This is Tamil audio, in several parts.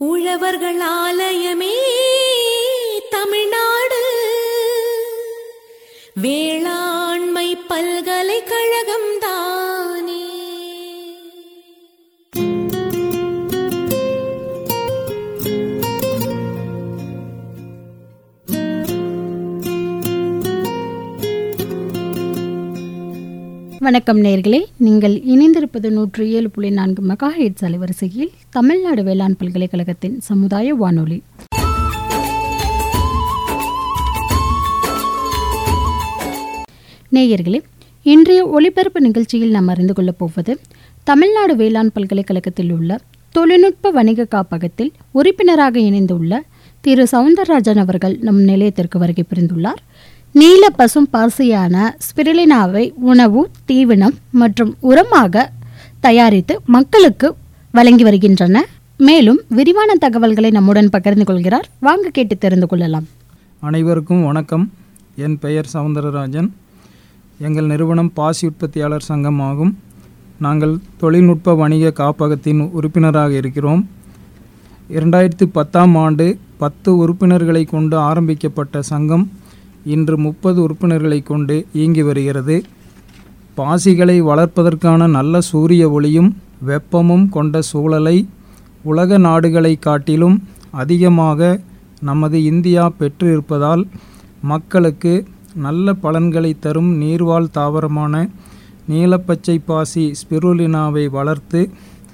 உழவர்கள் ஆலயமே தமிழ்நாடு வேளாண்மை பல்கலைக்கழகம் தானே வணக்கம் நேர்களே நீங்கள் இணைந்திருப்பது நூற்று ஏழு புள்ளி நான்கு மெகா ஹெட்ஸ் அலைவரிசையில் தமிழ்நாடு வேளாண் பல்கலைக்கழகத்தின் சமுதாய வானொலி நேயர்களே இன்றைய ஒளிபரப்பு நிகழ்ச்சியில் நாம் அறிந்து கொள்ளப் போவது தமிழ்நாடு வேளாண் பல்கலைக்கழகத்தில் உள்ள தொழில்நுட்ப வணிக காப்பகத்தில் உறுப்பினராக இணைந்துள்ள திரு சவுந்தரராஜன் அவர்கள் நம் நிலையத்திற்கு வருகை புரிந்துள்ளார் நீல பசும் பாசியான ஸ்பிருலினாவை உணவு தீவனம் மற்றும் உரமாக தயாரித்து மக்களுக்கு வழங்கி வருகின்றன மேலும் விரிவான தகவல்களை நம்முடன் பகிர்ந்து கொள்கிறார் வாங்க கேட்டு தெரிந்து கொள்ளலாம் அனைவருக்கும் வணக்கம் என் பெயர் சவுந்தரராஜன் எங்கள் நிறுவனம் பாசி உற்பத்தியாளர் சங்கம் ஆகும் நாங்கள் தொழில்நுட்ப வணிக காப்பகத்தின் உறுப்பினராக இருக்கிறோம் இரண்டாயிரத்தி பத்தாம் ஆண்டு பத்து உறுப்பினர்களை கொண்டு ஆரம்பிக்கப்பட்ட சங்கம் இன்று முப்பது உறுப்பினர்களை கொண்டு இயங்கி வருகிறது பாசிகளை வளர்ப்பதற்கான நல்ல சூரிய ஒளியும் வெப்பமும் கொண்ட சூழலை உலக நாடுகளை காட்டிலும் அதிகமாக நமது இந்தியா பெற்று இருப்பதால் மக்களுக்கு நல்ல பலன்களை தரும் நீர்வாழ் தாவரமான நீலப்பச்சை பாசி ஸ்பிருலினாவை வளர்த்து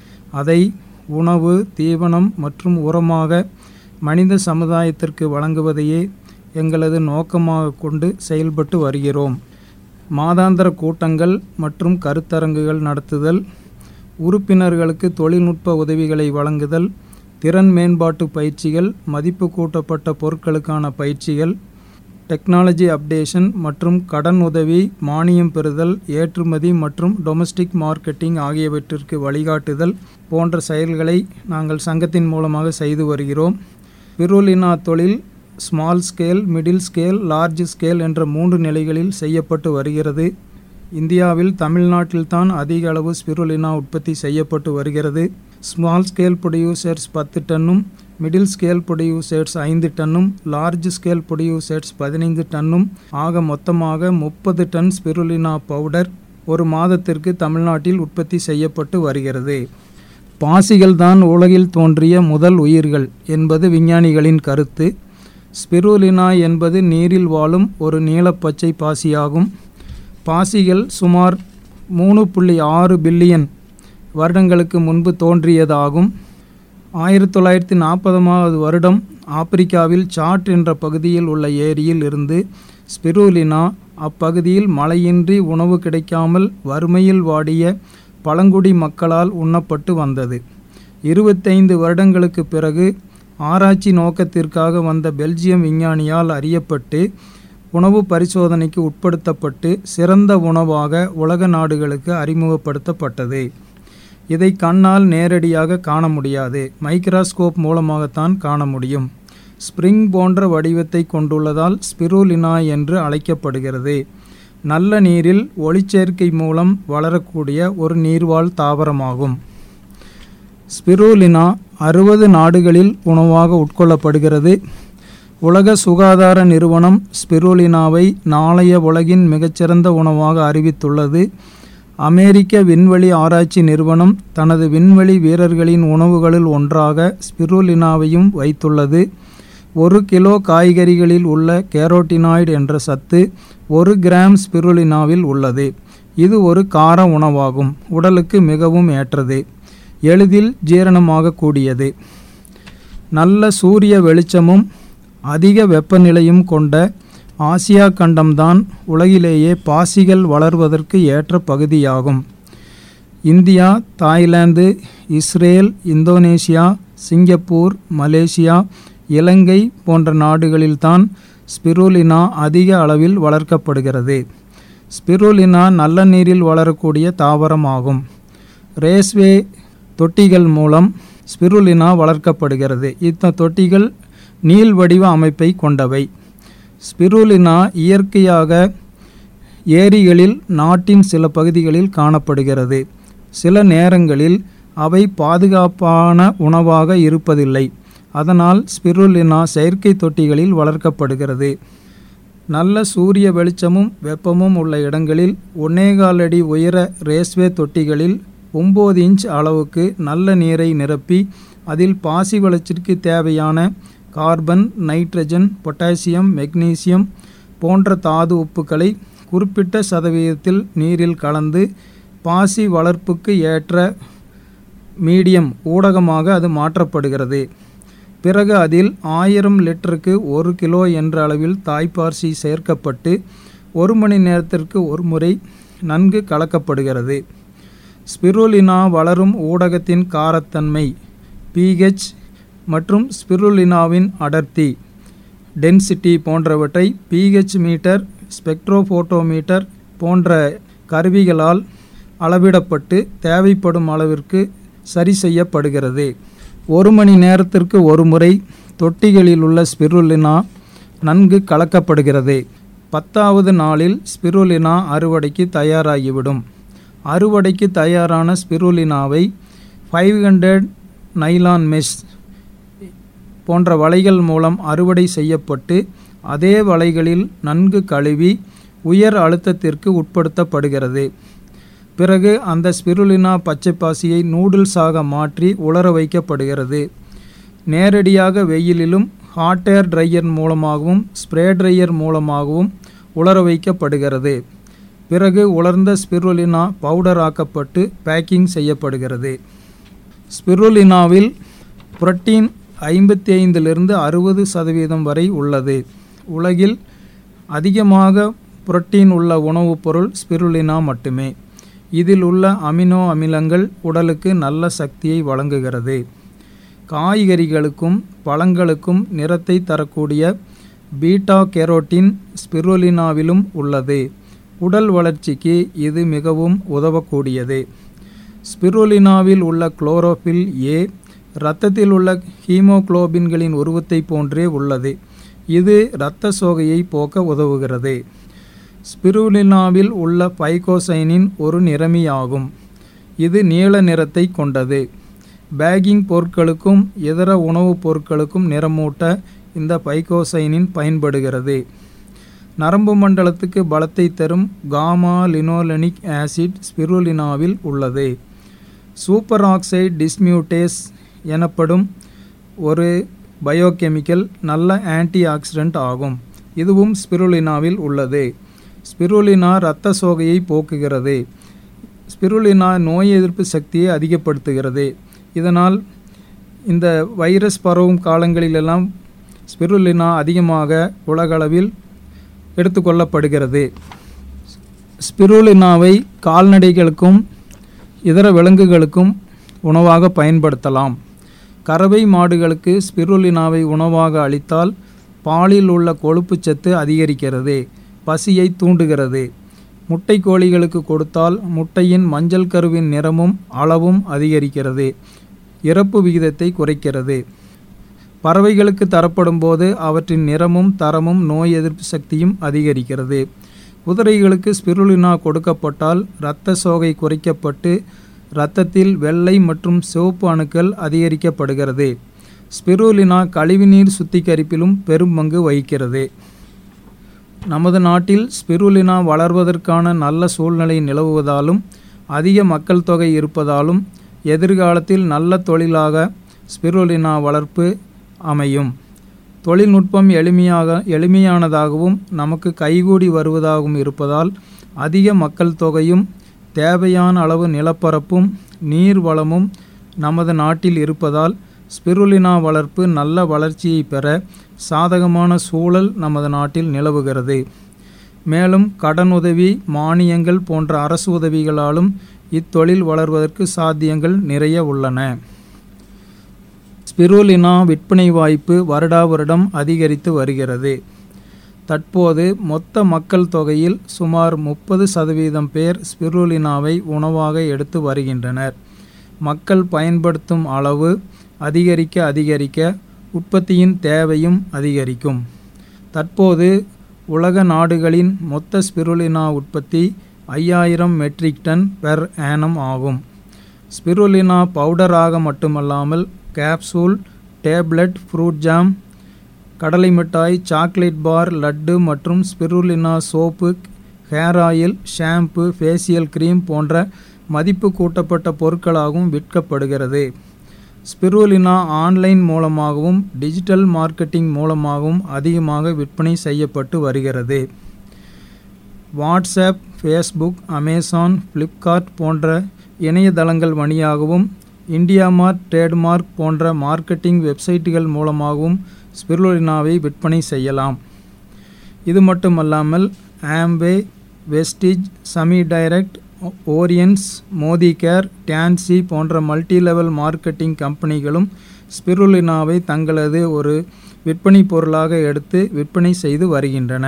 அதை உணவு தீவனம் மற்றும் உரமாக மனித சமுதாயத்திற்கு வழங்குவதையே எங்களது நோக்கமாக கொண்டு செயல்பட்டு வருகிறோம் மாதாந்திர கூட்டங்கள் மற்றும் கருத்தரங்குகள் நடத்துதல் உறுப்பினர்களுக்கு தொழில்நுட்ப உதவிகளை வழங்குதல் திறன் மேம்பாட்டு பயிற்சிகள் மதிப்பு கூட்டப்பட்ட பொருட்களுக்கான பயிற்சிகள் டெக்னாலஜி அப்டேஷன் மற்றும் கடன் உதவி மானியம் பெறுதல் ஏற்றுமதி மற்றும் டொமஸ்டிக் மார்க்கெட்டிங் ஆகியவற்றிற்கு வழிகாட்டுதல் போன்ற செயல்களை நாங்கள் சங்கத்தின் மூலமாக செய்து வருகிறோம் பிருலினா தொழில் small scale middle scale large scale என்ற மூன்று நிலைகளில் செய்யப்பட்டு வருகிறது இந்தியாவில் தமிழ்நாட்டில்தான் அதிக அளவு ஸ்பிருலினா உற்பத்தி செய்யப்பட்டு வருகிறது ஸ்மால் ஸ்கேல் ப்ரொடியூசர்ஸ் பத்து டன்னும் மிடில் ஸ்கேல் ப்ரொடியூசர்ஸ் ஐந்து டன்னும் லார்ஜ் ஸ்கேல் ப்ரொடியூசர்ஸ் பதினைந்து டன்னும் ஆக மொத்தமாக முப்பது டன் ஸ்பிருலினா பவுடர் ஒரு மாதத்திற்கு தமிழ்நாட்டில் உற்பத்தி செய்யப்பட்டு வருகிறது பாசிகள் தான் உலகில் தோன்றிய முதல் உயிர்கள் என்பது விஞ்ஞானிகளின் கருத்து ஸ்பிருலினா என்பது நீரில் வாழும் ஒரு நீலப்பச்சை பாசியாகும் பாசிகள் சுமார் மூணு புள்ளி ஆறு பில்லியன் வருடங்களுக்கு முன்பு தோன்றியதாகும் ஆயிரத்தி தொள்ளாயிரத்தி நாற்பதாம் வருடம் ஆப்பிரிக்காவில் சாட் என்ற பகுதியில் உள்ள ஏரியில் இருந்து ஸ்பிருலினா அப்பகுதியில் மழையின்றி உணவு கிடைக்காமல் வறுமையில் வாடிய பழங்குடி மக்களால் உண்ணப்பட்டு வந்தது இருபத்தைந்து வருடங்களுக்கு பிறகு ஆராய்ச்சி நோக்கத்திற்காக வந்த பெல்ஜியம் விஞ்ஞானியால் அறியப்பட்டு உணவு பரிசோதனைக்கு உட்படுத்தப்பட்டு சிறந்த உணவாக உலக நாடுகளுக்கு அறிமுகப்படுத்தப்பட்டது இதை கண்ணால் நேரடியாக காண முடியாது மைக்ராஸ்கோப் மூலமாகத்தான் காண முடியும் ஸ்ப்ரிங் போன்ற வடிவத்தை கொண்டுள்ளதால் ஸ்பிருலினா என்று அழைக்கப்படுகிறது நல்ல நீரில் ஒளிச்சேர்க்கை மூலம் வளரக்கூடிய ஒரு நீர்வாழ் தாவரமாகும் ஸ்பிருலினா அறுபது நாடுகளில் உணவாக உட்கொள்ளப்படுகிறது உலக சுகாதார நிறுவனம் ஸ்பிருலினாவை நாளைய உலகின் மிகச்சிறந்த உணவாக அறிவித்துள்ளது அமெரிக்க விண்வெளி ஆராய்ச்சி நிறுவனம் தனது விண்வெளி வீரர்களின் உணவுகளில் ஒன்றாக ஸ்பிருலினாவையும் வைத்துள்ளது ஒரு கிலோ காய்கறிகளில் உள்ள கேரோட்டினாய்டு என்ற சத்து ஒரு கிராம் ஸ்பிருலினாவில் உள்ளது இது ஒரு கார உணவாகும் உடலுக்கு மிகவும் ஏற்றது எளிதில் ஜீரணமாகக்கூடியது நல்ல சூரிய வெளிச்சமும் அதிக வெப்பநிலையும் கொண்ட ஆசியா கண்டம்தான் உலகிலேயே பாசிகள் வளர்வதற்கு ஏற்ற பகுதியாகும் India Thailand Israel Indonesia Singapore Malaysia Ilangai போன்ற நாடுகளில்தான் ஸ்பிருலினா அதிக அளவில் வளர்க்கப்படுகிறது ஸ்பிருலினா நல்ல நீரில் வளரக்கூடிய தாவரமாகும் ரேஸ்வே தொட்டிகள் மூலம் ஸ்பிருலினா வளர்க்கப்படுகிறது இந்த தொட்டிகள் நீள் வடிவ அமைப்பை கொண்டவை ஸ்பிருலினா இயற்கையாக ஏரிகளில் நாட்டின் சில பகுதிகளில் காணப்படுகிறது சில நேரங்களில் அவை பாதுகாப்பான உணவாக இருப்பதில்லை அதனால் ஸ்பிருலினா செயற்கை தொட்டிகளில் வளர்க்கப்படுகிறது நல்ல சூரிய வெளிச்சமும் வெப்பமும் உள்ள இடங்களில் ஒன்னேகால் அடி உயர ரேஸ்வே தொட்டிகளில் ஒம்பது இன்ச் அளவுக்கு நல்ல நீரை நிரப்பி அதில் பாசி வளர்ச்சிக்கு தேவையான கார்பன் நைட்ரஜன் பொட்டாசியம் மெக்னீசியம் போன்ற தாது உப்புக்களை குறிப்பிட்ட சதவீதத்தில் நீரில் கலந்து பாசி வளர்ப்புக்கு ஏற்ற மீடியம் ஊடகமாக அது மாற்றப்படுகிறது பிறகு அதில் ஆயிரம் லிட்டருக்கு ஒரு கிலோ என்ற அளவில் தாய்ப்பார்சி சேர்க்கப்பட்டு ஒரு மணி நேரத்திற்கு ஒரு முறை நன்கு கலக்கப்படுகிறது ஸ்பிருலினா வளரும் ஊடகத்தின் காரத்தன்மை பிஹெச் மற்றும் ஸ்பிருலினாவின் அடர்த்தி டென்சிட்டி போன்றவற்றை பிஹெச் மீட்டர் ஸ்பெக்ட்ரோஃபோட்டோமீட்டர் போன்ற கருவிகளால் அளவிடப்பட்டு தேவைப்படும் அளவிற்கு சரி செய்யப்படுகிறது ஒரு மணி நேரத்திற்கு ஒரு முறை தொட்டிகளில் உள்ள ஸ்பிருலினா நன்கு கலக்கப்படுகிறது பத்தாவது நாளில் ஸ்பிருலினா அறுவடைக்கு தயாராகிவிடும் அறுவடைக்கு தயாரான ஸ்பிருலினாவை ஃபைவ் ஹண்ட்ரட் நைலான் மெஷ் போன்ற வலைகள் மூலம் அறுவடை செய்யப்பட்டு அதே வலைகளில் நன்கு கழுவி உயர் அழுத்தத்திற்கு உட்படுத்தப்படுகிறது பிறகு அந்த ஸ்பிருலினா பச்சைப்பாசியை நூடுல்ஸாக மாற்றி உலர வைக்கப்படுகிறது நேரடியாக வெயிலிலும் ஹாட் ஏர் ட்ரையர் மூலமாகவும் ஸ்ப்ரே ட்ரையர் மூலமாகவும் உலர வைக்கப்படுகிறது பிறகு உலர்ந்த ஸ்பிருலினா பவுடர் ஆக்கப்பட்டு பேக்கிங் செய்யப்படுகிறது ஸ்பிருலினாவில் புரோட்டீன் ஐம்பத்தி ஐந்திலிருந்து அறுபது சதவீதம் வரை உள்ளது உலகில் அதிகமாக புரோட்டீன் உள்ள உணவுப் பொருள் ஸ்பிருலினா மட்டுமே இதில் உள்ள அமினோ அமிலங்கள் உடலுக்கு நல்ல சக்தியை வழங்குகிறது காய்கறிகளுக்கும் பழங்களுக்கும் நிறத்தை தரக்கூடிய பீட்டா கெரோட்டின் ஸ்பிருலினாவிலும் உள்ளது உடல் வளர்ச்சிக்கு இது மிகவும் உதவக்கூடியது ஸ்பிருலினாவில் உள்ள குளோரோஃபில் ஏ இரத்தத்தில் உள்ள ஹீமோகுளோபின்களின் உருவத்தை போன்றே உள்ளது இது இரத்த சோகையை போக்க உதவுகிறது ஸ்பிருலினாவில் உள்ள பைகோசைனின் ஒரு நிறமியாகும் இது நீல நிறத்தை கொண்டது பேக்கிங் பொருட்களுக்கும் இதர உணவுப் பொருட்களுக்கும் நிறமூட்ட இந்த பைகோசைனின் பயன்படுகிறது நரம்பு மண்டலத்துக்கு பலத்தை தரும் காமா லினோலெனிக் ஆசிட் ஸ்பிருலினாவில் உள்ளது சூப்பர் ஆக்சைடு டிஸ்மியூட்டேஸ் எனப்படும் ஒரு பயோகெமிக்கல் நல்ல ஆன்டி ஆக்சிடென்ட் ஆகும் இதுவும் ஸ்பிருலினாவில் உள்ளது ஸ்பிருலினா இரத்த சோகையை போக்குகிறது ஸ்பிருலினா நோய் எதிர்ப்பு சக்தியை அதிகப்படுத்துகிறது இதனால் இந்த வைரஸ் பரவும் காலங்களிலெல்லாம் ஸ்பிருலினா அதிகமாக உலகளவில் எடுத்துக்கொள்ளப்படுகிறது ஸ்பிருலினாவை கால்நடைகளுக்கும் இதர விலங்குகளுக்கும் உணவாக பயன்படுத்தலாம் கறவை மாடுகளுக்கு ஸ்பிருலினாவை உணவாக அளித்தால் பாலில் உள்ள கொழுப்புச்சத்து அதிகரிக்கிறது பசியை தூண்டுகிறது முட்டை கோழிகளுக்கு கொடுத்தால் முட்டையின் மஞ்சள் கருவின் நிறமும் அளவும் அதிகரிக்கிறது இறப்பு விகிதத்தை குறைக்கிறது பறவைகளுக்கு தரப்படும் போது அவற்றின் நிறமும் தரமும் நோய் எதிர்ப்பு சக்தியும் அதிகரிக்கிறது குதிரைகளுக்கு ஸ்பிருலினா கொடுக்கப்பட்டால் இரத்த சோகை குறைக்கப்பட்டு இரத்தத்தில் வெள்ளை மற்றும் சிவப்பு அணுக்கள் அதிகரிக்கப்படுகிறது ஸ்பிருலினா கழிவுநீர் சுத்திகரிப்பிலும் பெரும் பங்கு வகிக்கிறது நமது நாட்டில் ஸ்பிருலினா வளர்வதற்கான நல்ல சூழ்நிலை நிலவுவதாலும் அதிக மக்கள் தொகை இருப்பதாலும் எதிர்காலத்தில் நல்ல தொழிலாக ஸ்பிருலினா வளர்ப்பு அமையும் தொழில்நுட்பம் எளிமையாக எளிமையானதாகவும் நமக்கு கைகூடி வருவதாகவும் இருப்பதால் அதிக மக்கள் தொகையும் தேவையான அளவு நிலப்பரப்பும் நீர் வளமும் நமது நாட்டில் இருப்பதால் ஸ்பிருலினா வளர்ப்பு நல்ல வளர்ச்சியை பெற சாதகமான சூழல் நமது நாட்டில் நிலவுகிறது மேலும் கடனுதவி மானியங்கள் போன்ற அரசு உதவிகளாலும் இத்தொழில் வளர்வதற்கு சாத்தியங்கள் நிறைய உள்ளன ஸ்பிருலினா விற்பனை வாய்ப்பு வருடா வருடம் அதிகரித்து வருகிறது தற்போது மொத்த மக்கள் தொகையில் சுமார் முப்பது சதவீதம் பேர் ஸ்பிருலினாவை உணவாக எடுத்து வருகின்றனர் மக்கள் பயன்படுத்தும் அளவு அதிகரிக்க அதிகரிக்க உற்பத்தியின் தேவையும் அதிகரிக்கும் தற்போது உலக நாடுகளின் மொத்த ஸ்பிருலினா உற்பத்தி ஐயாயிரம் மெட்ரிக் டன் பெர் ஆனம் ஆகும் ஸ்பிருலினா பவுடராக மட்டுமல்லாமல் கேப்சூல் டேப்லெட் ஃப்ரூட் ஜாம் கடலை மிட்டாய் சாக்லேட் பார் லட்டு மற்றும் spirulina soap hair oil shampoo facial cream போன்ற மதிப்பு கூட்டப்பட்ட பொருட்களாகவும் விற்கப்படுகிறது ஸ்பிருலினா ஆன்லைன் மூலமாகவும் டிஜிட்டல் மார்க்கெட்டிங் மூலமாகவும் அதிகமாக விற்பனை செய்யப்பட்டு வருகிறது வாட்ஸ்அப் ஃபேஸ்புக் அமேசான் ஃப்ளிப்கார்ட் போன்ற இணையதளங்கள் வழியாகவும் இந்தியா மார்ட் ட்ரேட்மார்க் போன்ற மார்க்கெட்டிங் வெப்சைட்டுகள் மூலமாகவும் ஸ்பிருலினாவை விற்பனை செய்யலாம் இது மட்டுமல்லாமல் ஆம்பே வெஸ்டிஜ் சமி டைரக்ட் ஓரியன்ஸ் மோதி கேர் டான்சி போன்ற மல்டி லெவல் மார்க்கெட்டிங் கம்பெனிகளும் ஸ்பிருலினாவை தங்களது ஒரு விற்பனை பொருளாக எடுத்து விற்பனை செய்து வருகின்றன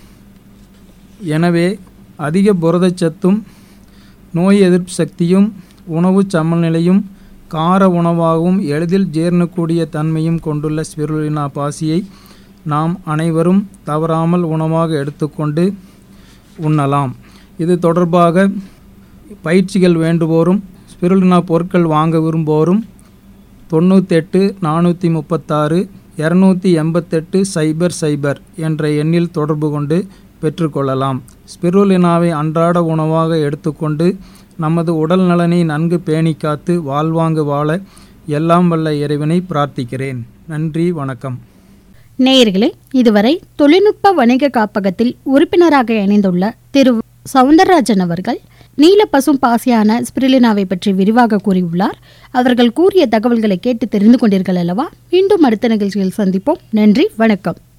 எனவே அதிக புரதச்சத்தும் நோய் எதிர்ப்பு சக்தியும் உணவு சமநிலையும் கார உணவாகவும் எளிதில் ஜீரணக்கூடிய தன்மையும் கொண்டுள்ள ஸ்பிருலினா பாசியை நாம் அனைவரும் தவறாமல் உணவாக எடுத்துக்கொண்டு உண்ணலாம் இது தொடர்பாக பயிற்சிகள் வேண்டுவோரும் ஸ்பிருலினா பொருட்கள் வாங்க விரும்புவோரும் தொண்ணூத்தெட்டு நானூற்றி முப்பத்தாறு இரநூத்தி எண்பத்தெட்டு சைபர் சைபர் என்ற எண்ணில் தொடர்பு கொண்டு பெற்றுக்கொள்ளலாம் ஸ்பிருலினாவை அன்றாட உணவாக எடுத்துக்கொண்டு நமது உடல் நலனை நன்கு பேணி காத்து வாழ்வாங்கு வாழ எல்லாம் வல்ல இறைவனை பிரார்த்திக்கிறேன் நன்றி வணக்கம் நேயர்களே இதுவரை தொழில்நுட்ப வணிக காப்பகத்தில் உறுப்பினராக இணைந்துள்ள திரு சவுந்தரராஜன் அவர்கள் நீல பசும் பாசியான ஸ்பிரிலினாவை பற்றி விரிவாக கூறியுள்ளார் அவர்கள் கூறிய தகவல்களை கேட்டு தெரிந்து கொண்டீர்கள் அல்லவா மீண்டும் அடுத்த நிகழ்ச்சியில் சந்திப்போம் நன்றி வணக்கம்